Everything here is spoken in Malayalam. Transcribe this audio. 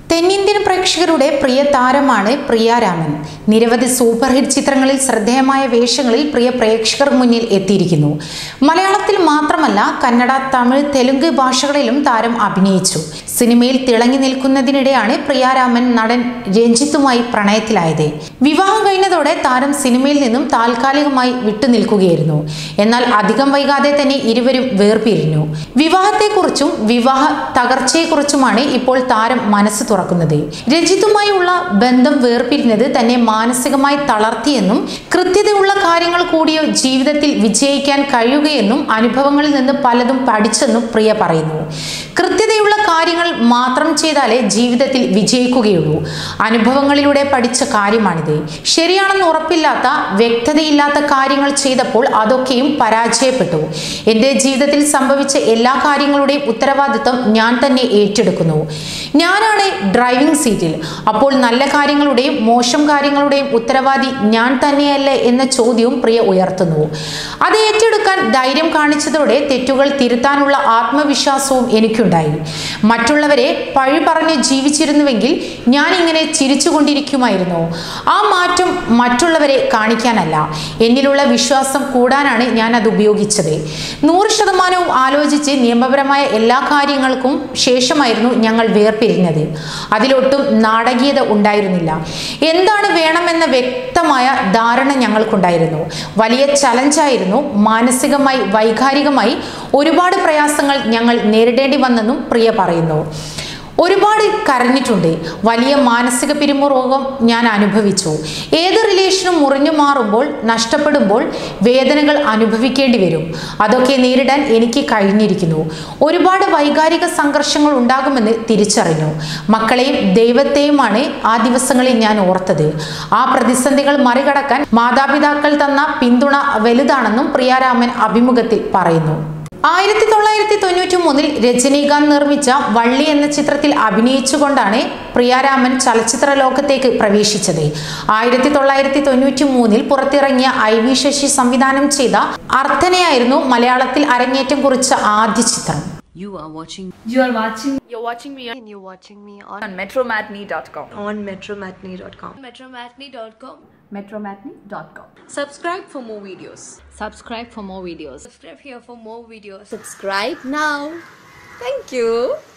തെന്നിന്ത്യൻ പ്രേക്ഷകരുടെ പ്രിയ താരമാണ് പ്രിയ രാമൻ നിരവധി സൂപ്പർ ഹിറ്റ് ചിത്രങ്ങളിൽ ശ്രദ്ധേയമായ വേഷങ്ങളിൽ പ്രിയ പ്രേക്ഷകർ മുന്നിൽ എത്തിയിരിക്കുന്നു മലയാളത്തിൽ മാത്രമല്ല കന്നഡ തമിഴ് തെലുങ്ക് ഭാഷകളിലും താരം അഭിനയിച്ചു സിനിമയിൽ തിളങ്ങി നിൽക്കുന്നതിനിടെയാണ് പ്രിയ രാമൻ നടൻ രഞ്ജിത്തുമായി പ്രണയത്തിലായത് വിവാഹം കഴിഞ്ഞതോടെ താരം സിനിമയിൽ നിന്നും താൽക്കാലികമായി വിട്ടുനിൽക്കുകയായിരുന്നു എന്നാൽ അധികം വൈകാതെ തന്നെ ഇരുവരും വേർപിരിഞ്ഞു വിവാഹത്തെക്കുറിച്ചും വിവാഹ തകർച്ചയെക്കുറിച്ചുമാണ് ഇപ്പോൾ താരം മനസ്സ് തുറക്കുന്നത് രഞ്ജിത്തുമായുള്ള ബന്ധം വേർപിരിഞ്ഞത് തന്നെ മാനസികമായി തളർത്തിയെന്നും കൃത്യതയുള്ള കാര്യങ്ങൾ കൂടിയോ ജീവിതത്തിൽ വിജയിക്കാൻ കഴിയുകയെന്നും അനുഭവങ്ങളിൽ നിന്ന് പലതും പഠിച്ചെന്നും പ്രിയ പറയുന്നു കൃത്യതയുള്ള കാര്യങ്ങൾ മാത്രം ചെയ്താലേ ജീവിതത്തിൽ വിജയിക്കുകയുള്ളൂ അനുഭവങ്ങളിലൂടെ പഠിച്ച കാര്യമാണിത് ശരിയാണെന്ന് ഉറപ്പില്ലാത്ത വ്യക്തതയില്ലാത്ത കാര്യങ്ങൾ ചെയ്തപ്പോൾ അതൊക്കെയും പരാജയപ്പെട്ടു എൻ്റെ ജീവിതത്തിൽ സംഭവിച്ച എല്ലാ കാര്യങ്ങളുടെയും ഉത്തരവാദിത്വം ഞാൻ തന്നെ ഏറ്റെടുക്കുന്നു ഞാനാണ് ഡ്രൈവിംഗ് സീറ്റിൽ അപ്പോൾ നല്ല കാര്യങ്ങളുടെയും മോശം കാര്യങ്ങളുടെയും ഉത്തരവാദി ഞാൻ തന്നെയല്ലേ എന്ന ചോദ്യവും പ്രിയ ഉയർത്തുന്നു അത് ഏറ്റെടുക്കാൻ ധൈര്യം കാണിച്ചതോടെ തെറ്റുകൾ തിരുത്താനുള്ള ആത്മവിശ്വാസവും എനിക്കുണ്ടായി മറ്റുള്ളവരെ പഴി പറഞ്ഞ് ജീവിച്ചിരുന്നുവെങ്കിൽ ഞാൻ ഇങ്ങനെ ചിരിച്ചുകൊണ്ടിരിക്കുമായിരുന്നു ആ മാറ്റം മറ്റുള്ളവരെ കാണിക്കാനല്ല എന്നിലുള്ള വിശ്വാസം കൂടാനാണ് ഞാൻ അത് ഉപയോഗിച്ചത് നൂറ് ശതമാനവും ആലോചിച്ച് നിയമപരമായ എല്ലാ കാര്യങ്ങൾക്കും ശേഷമായിരുന്നു ഞങ്ങൾ വേർപിരിഞ്ഞത് അതിലൊട്ടും നാടകീയത ഉണ്ടായിരുന്നില്ല എന്താണ് വേണമെന്ന വ്യക്തമായ ധാരണ ഞങ്ങൾക്കുണ്ടായിരുന്നു വലിയ ചലഞ്ചായിരുന്നു മാനസികമായി വൈകാരികമായി ഒരുപാട് പ്രയാസങ്ങൾ ഞങ്ങൾ നേരിടേണ്ടി വന്നെന്നും പ്രിയ പറയുന്നു ഒരുപാട് കരഞ്ഞിട്ടുണ്ട് വലിയ മാനസിക പിരിമുറുകം ഞാൻ അനുഭവിച്ചു ഏത് റിലേഷനും മുറിഞ്ഞു മാറുമ്പോൾ നഷ്ടപ്പെടുമ്പോൾ വേദനകൾ അനുഭവിക്കേണ്ടി വരും അതൊക്കെ നേരിടാൻ എനിക്ക് കഴിഞ്ഞിരിക്കുന്നു ഒരുപാട് വൈകാരിക സംഘർഷങ്ങൾ ഉണ്ടാകുമെന്ന് തിരിച്ചറിഞ്ഞു മക്കളെയും ദൈവത്തെയുമാണ് ആ ദിവസങ്ങളിൽ ഞാൻ ഓർത്തത് ആ പ്രതിസന്ധികൾ മറികടക്കാൻ മാതാപിതാക്കൾ തന്ന പിന്തുണ വലുതാണെന്നും പ്രിയാരാമൻ അഭിമുഖത്തിൽ പറയുന്നു ആയിരത്തി തൊള്ളായിരത്തി തൊണ്ണൂറ്റി മൂന്നിൽ രജനീകാന്ത് നിർമ്മിച്ച വള്ളി എന്ന ചിത്രത്തിൽ അഭിനയിച്ചുകൊണ്ടാണ് പ്രിയാരാമൻ ചലച്ചിത്ര ലോകത്തേക്ക് പ്രവേശിച്ചത് ആയിരത്തി തൊള്ളായിരത്തി തൊണ്ണൂറ്റി മൂന്നിൽ പുറത്തിറങ്ങിയ ഐ വി ശശി സംവിധാനം ചെയ്ത അർത്ഥനയായിരുന്നു മലയാളത്തിൽ അരങ്ങേറ്റം കുറിച്ച ആദ്യ ചിത്രം You are watching You are watching You're watching me and you're watching me on, on metromatney.com. on metromatney.com. metromatney.com Metromatney.com. Subscribe for more videos. subscribe for more videos subscribe here for more videos Subscribe now. Thank you.